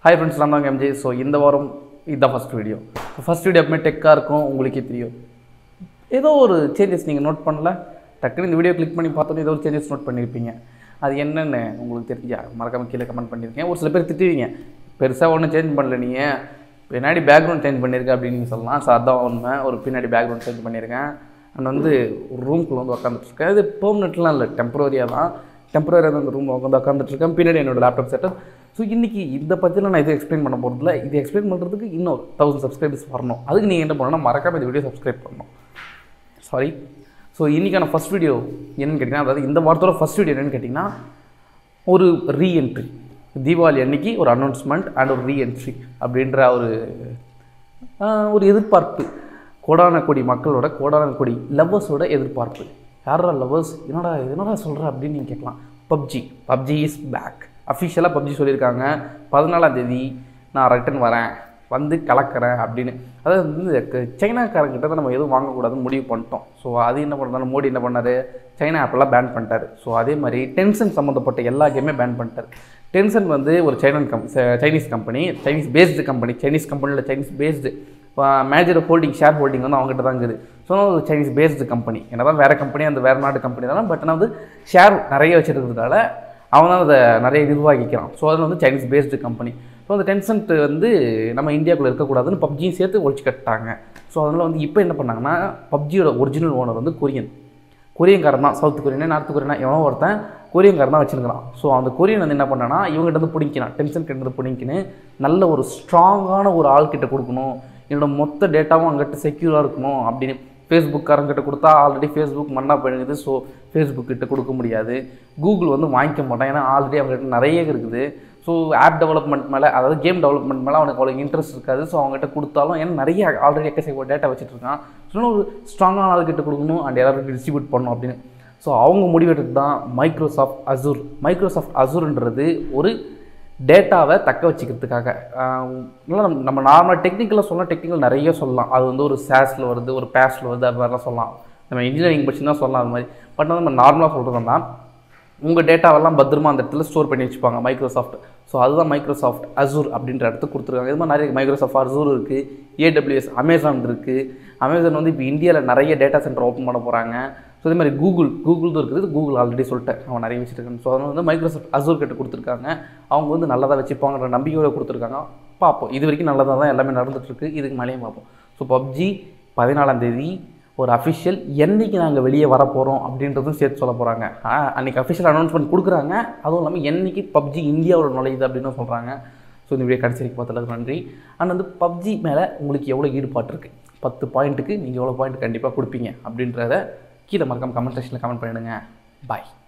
hi friends நான் தாங்க MJ so இந்த வாரம் இதுதான் ஃபஸ்ட் வீடியோ ஃபஸ்ட் வீடியோ எப்பவுமே டெக்காக இருக்கும் உங்களுக்கே தெரியும் ஏதோ ஒரு சேஞ்சஸ் நீங்கள் நோட் பண்ணல டக்குன்னு இந்த வீடியோ கிளிக் பண்ணி பார்த்தோன்னே ஏதோ ஒரு சேஞ்சஸ் நோட் பண்ணியிருப்பீங்க அது என்னென்னு உங்களுக்கு தெரிஞ்சா மறக்காம கீழே கமெண்ட் பண்ணியிருக்கேன் ஒரு சில பேர் திட்டுவீங்க பெருசாக ஒன்றும் சேஞ்ச் பண்ணல நீங்கள் பின்னாடி பேக்ரவுண்ட் சேஞ்ச் பண்ணியிருக்க அப்படின்னு நீங்கள் சொல்லலாம் ஸோ அதான் உண்மை ஒரு பின்னாடி பேக்ரவுண்ட் சேஞ்ச் பண்ணியிருக்கேன் அண்ட் வந்து ஒரு ரூம்குள்ளே வந்து உட்காந்துட்ருக்கேன் இது பெர்மனெண்ட்லாம் இல்லை டெம்பரரியாக தான் டெம்பரரியாக தான் அந்த ரூமில் உட்காந்து உட்காந்துட்ருக்கேன் பின்னாடி என்னோட லேப்டாப் செட்டப் ஸோ இன்றைக்கி இந்த பற்றியில் நான் இது எக்ஸ்பிளைன் பண்ண போகிறதில்ல இது எக்ஸ்பிளைன் பண்ணுறதுக்கு இன்னும் தௌசண்ட் சப்ஸ்கிரைபர்ஸ் வரணும் அதுக்கு நீங்கள் என்ன பண்ணணும்னா மறக்காம இந்த வீடியோ சப்ஸ்கிரைப் பண்ணணும் சாரி ஸோ இன்றைக்கான ஃபஸ்ட் வீடியோ என்னன்னு கேட்டிங்கன்னா அதாவது இந்த வாரத்தோட ஃபஸ்ட் வீடியோ என்னன்னு கேட்டிங்கன்னா ஒரு ரீஎன்ட்ரி தீபாவளி அன்னைக்கு ஒரு அனௌன்ஸ்மெண்ட் அண்ட் ஒரு ரீஎன்ட்ரி அப்படின்ற ஒரு ஆஹ், ஒரு எதிர்பார்ப்பு கோடான கோடி மக்களோட கோடான கோடி லவ்வர்ஸோட எதிர்பார்ப்பு யாரா லவ்வர்ஸ் என்னடா இது என்னடா சொல்கிற அப்படின்னு நீங்கள் கேட்கலாம் பப்ஜி பப்ஜி இஸ் பேக் அஃபிஷியலாக பப்ஜி சொல்லியிருக்காங்க பதினாலாம் தேதி நான் ரிட்டன் வரேன் வந்து கலக்கிறேன் அப்படின்னு அதாவது வந்து க- சைனாக்காரங்கிட்ட தான் நம்ம எதுவும் வாங்கக்கூடாதுன்னு முடிவு பண்ணிட்டோம் ஸோ அது என்ன பண்ணுறாரு மோடி என்ன பண்ணாரு சைனா ஆப்பெல்லாம் பேன் பண்ணிட்டாரு ஸோ அதே மாதிரி டென்ஷன் சம்மந்தப்பட்ட எல்லா கேமே பேன் பண்ணிட்டாரு டென்ஷன் வந்து ஒரு சைனன் கம் Chinese company Chinese based company Chinese கம்பெனியில் Chinese based major holding share holding வந்து அவங்ககிட்ட தான் இருக்குது ஸோ ஒரு சைனீஸ் பேஸ்டு கம்பெனி என்ன தான் வேறு கம்பெனி அந்த வேறு நாட்டு கம்பெனி தான் பட் ஆனால் வந்து ஷேர் நிறைய வச்சுருக்கிறதுனால அவன் தான் அதை நிறைய நிர்வகிக்கிறான் ஸோ அதில் வந்து சைனீஸ் பேஸ்டு கம்பெனி ஸோ அந்த டென்சன்ட் வந்து நம்ம இந்தியாக்குள்ளே இருக்கக்கூடாதுன்னு பப்ஜியும் சேர்த்து ஒழிச்சு கட்டாங்க ஸோ அதனால் வந்து இப்போ என்ன பண்ணாங்கன்னா பப்ஜியோட ஒரிஜினல் ஓனர் வந்து கொரியன் கொரியன்காரன் தான் சவுத் கொரியனே நார்த் கொரியனா எவனோ ஒருத்தன் கொரியன்காரன் தான் வச்சுருக்கிறான் ஸோ அந்த கொரியன் வந்து என்ன பண்ணான்னா இவங்ககிட்ட இருந்து பிடிக்கிறான் டென்ஷன் கிட்ட இருந்து பிடிக்கின்னு நல்ல ஒரு ஸ்ட்ராங்கான ஒரு ஆள்கிட்ட கொடுக்கணும் என்னோட மொத்த டேட்டாவும் அங்கிட்ட செக்யூராக இருக்கணும் அப்படின்னு ஃபேஸ்புக்காரங்கிட்ட கொடுத்தா ஆல்ரெடி ஃபேஸ்புக் மண்ணா போயிடுது ஸோ ஃபேஸ்புக் கிட்ட கொடுக்க முடியாது கூகுள் வந்து வாங்கிக்க மாட்டான் ஏன்னா ஆல்ரெடி அவங்ககிட்ட நிறைய இருக்குது ஸோ ஆப் டெவலப்மெண்ட் மேலே அதாவது கேம் டெவலப்மெண்ட் மேலே அவனுக்கு அவ்வளோ இன்ட்ரெஸ்ட் இருக்காது ஸோ அவங்ககிட்ட கொடுத்தாலும் ஏன்னா நிறைய ஆல்ரெடி எக்கச்சக்க டேட்டா வச்சுட்டு இருக்கான் ஸோ ஒரு ஸ்ட்ராங்கான ஆள்கிட்ட கொடுக்கணும் அண்ட் எல்லாருக்கும் டிஸ்ட்ரிபியூட் பண்ணணும் அப்படின்னு ஸோ அவங்க முடிவெடுத்து தான் மைக்ரோசாஃப்ட் அசூர் மைக்ரோசாஃப்ட் அசூர்ன்றது ஒரு டேட்டாவை தக்க வச்சுக்கிறதுக்காக ஆஹ் நல்லா நம்ம நம்ம நார்மலாக டெக்னிக்கலாக சொல்லலாம் டெக்னிக்கல் நிறைய சொல்லலாம் அது வந்து ஒரு சேஸில் வருது ஒரு பேஸில் வருது அது மாதிரிலாம் சொல்லலாம் நம்ம இன்ஜினியரிங் படிச்சு தான் சொல்லலாம் அது மாதிரி பட் வந்து நம்ம நார்மலாக சொல்கிறதுனா உங்கள் டேட்டாவெல்லாம் பத்திரமா அந்த இடத்துல ஸ்டோர் பண்ணி வச்சுப்பாங்க மைக்ரோசாஃப்ட் ஸோ அதுதான் மைக்ரோசாஃப்ட் அசூர் அப்படின்ற இடத்துக்கு கொடுத்துருக்காங்க இது மாதிரி நிறைய மைக்ரோசாஃப்ட் அசூர் இருக்குது ஏடபிள்யூஎஸ் அமேசான் இருக்குது அமேசான் வந்து இப்போ இந்தியாவில் நிறைய டேட்டா சென்டர் ஓப்பன் பண்ண போகிறாங்க ஸோ இதே மாதிரி கூகுள் கூகுள் தான் இருக்குது கூகுள் ஆல்ரெடி சொல்லிட்டேன் அவன் நிறைய வச்சுருக்காங்க ஸோ அதனால வந்து மைக்ரோசாஃப்ட் அசூர் கிட்ட கொடுத்துருக்காங்க அவங்க வந்து நல்லதாக வச்சுப்பாங்கன்ற நம்பிக்கையோட கொடுத்துருக்காங்க பார்ப்போம் இது வரைக்கும் நல்லதாக தான் எல்லாமே நடந்துட்டுருக்கு இதுக்கு மேலேயும் பார்ப்போம் ஸோ பப்ஜி பதினாலாம் தேதி ஒரு அஃபிஷியல் என்னைக்கு நாங்கள் வெளியே வர போகிறோம் அப்படின்றதும் சேர்த்து சொல்ல போகிறாங்க அன்றைக்கி அஃபிஷியல் அனௌன்ஸ்மெண்ட் கொடுக்குறாங்க அதுவும் இல்லாமல் என்னைக்கு பப்ஜி இந்தியாவோட நுழையுது அப்படின்னு சொல்கிறாங்க ஸோ இந்த வீடியோ கடைசி வரைக்கும் பார்த்ததுக்கு நன்றி அண்ட் வந்து பப்ஜி மேலே உங்களுக்கு எவ்வளோ ஈடுபாடு இருக்குது பத்து பாயிண்ட்டுக்கு நீங்கள் எவ்வளோ பாயிண்ட் கண்டிப்பாக கொடுப்பீங்க அப்படின்றத கீழே மறக்காம கமெண்ட் செக்ஷனில் கமெண்ட் பண்ணிடுங்க பாய்